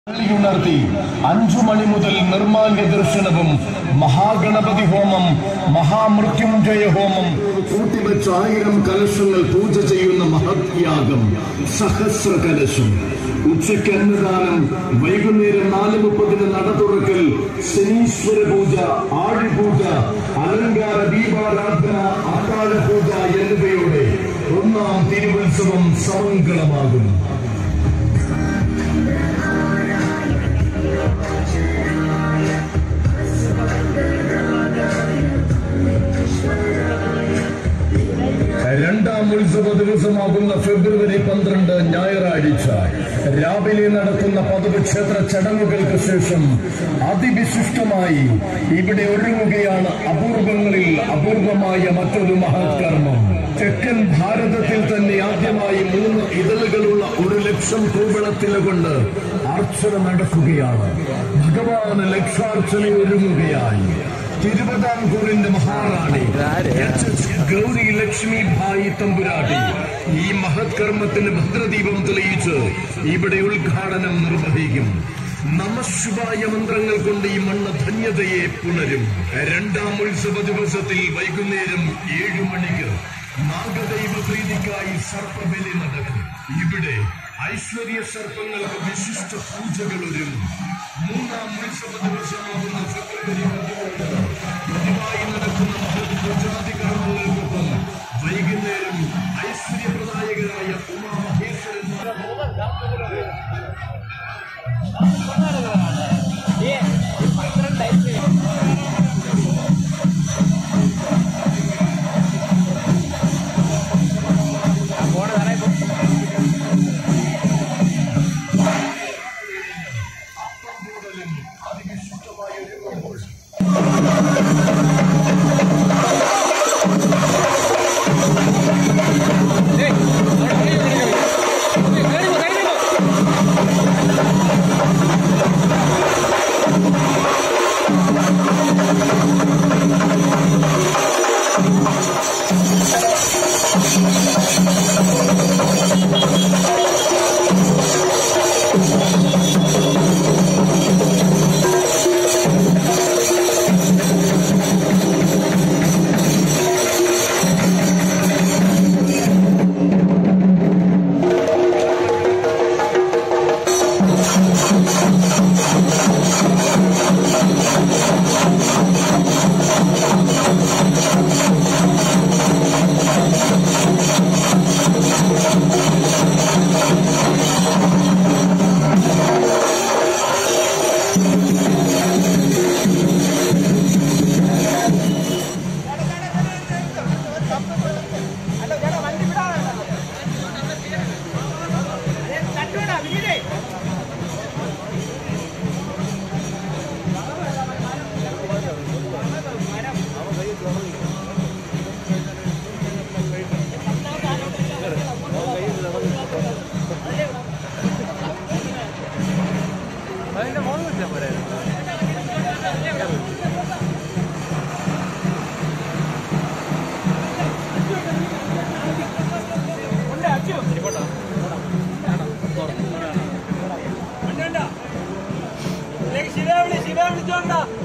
ഉണർത്തി അഞ്ചു മണി മുതൽ നിർമാല്യ ദർശനവും മഹാഗണപതി ഹോമം മഹാമൃത്യുഞ്ജയ ഹോമം കൂട്ടിവെച്ച ആയിരം കലശങ്ങൾ പൂജ ചെയ്യുന്ന മഹത്യാഗം സഹസ്ര കലശം ഉച്ചയ്ക്ക് അന്നദാനം വൈകുന്നേരം നാല് മുപ്പതിന് നട തുറക്കൽ ശനീശ്വര പൂജ ആഴിപൂജ അലങ്കാര ദീപാരാധന അത്താഴ പൂജ എന്നിവയോടെ ഒന്നാം തിരുവുത്സവം സമംഗളമാകും രണ്ടാം ഉത്സവ ദിവസമാകുന്ന ഫെബ്രുവരി പന്ത്രണ്ട് ഞായറാഴ്ച രാവിലെ നടത്തുന്ന പതിവ് ക്ഷേത്ര ചടങ്ങുകൾക്ക് ശേഷം അതിവിശിഷ്ടമായി ഇവിടെ ഒരുങ്ങുകയാണ് അപൂർവങ്ങളിൽ അപൂർവമായ മറ്റൊരു മഹത്കർമ്മം തെക്കൻ ഭാരതത്തിൽ തന്നെ ആദ്യമായി മൂന്ന് ഇതളുകളുള്ള ഒരു ലക്ഷം കൂവളത്തില കൊണ്ട് അർച്ചന നടക്കുകയാണ് ഭഗവാന് ലക്ഷാർച്ചന ഒരുങ്ങുകയായി തിരുവിതാംകൂറിന്റെ മഹാറാണി എച്ച് എച്ച് ഗൗരി ലക്ഷ്മി ഭായി തമ്പുരാട്ടി ഈ മഹത് കർമ്മത്തിന് ഭദ്രദീപം തെളിയിച്ച് ഇവിടെ ഉദ്ഘാടനം നിർവഹിക്കും നമശിവായ മന്ത്രങ്ങൾ കൊണ്ട് ഈ മണ്ണ് ധന്യതയെ പുണരും രണ്ടാം ഉത്സവ ദിവസത്തിൽ വൈകുന്നേരം ഏഴു മണിക്ക് നാഗദൈവ പ്രീതിക്കായി സർപ്പബലി നടക്കും ഇവിടെ ഐശ്വര്യ സർപ്പങ്ങൾക്ക് വിശിഷ്ട പൂജകൾ ഒരുങ്ങും മൂന്നാം ഉത്സവ ദിവസമാകുന്ന ഫെബ്രുവരി പതിനെട്ട് പതിവായി നടക്കുന്ന മഹത് പൂജാതി കർമ്മങ്ങൾക്കൊപ്പം വൈകുന്നേരം ഐശ്വര്യപ്രദായകരായ ഉമാമഹേശ്വരന്മാർ ശിവ വിളി ശിവ വിളിച്ചോണ്ടാ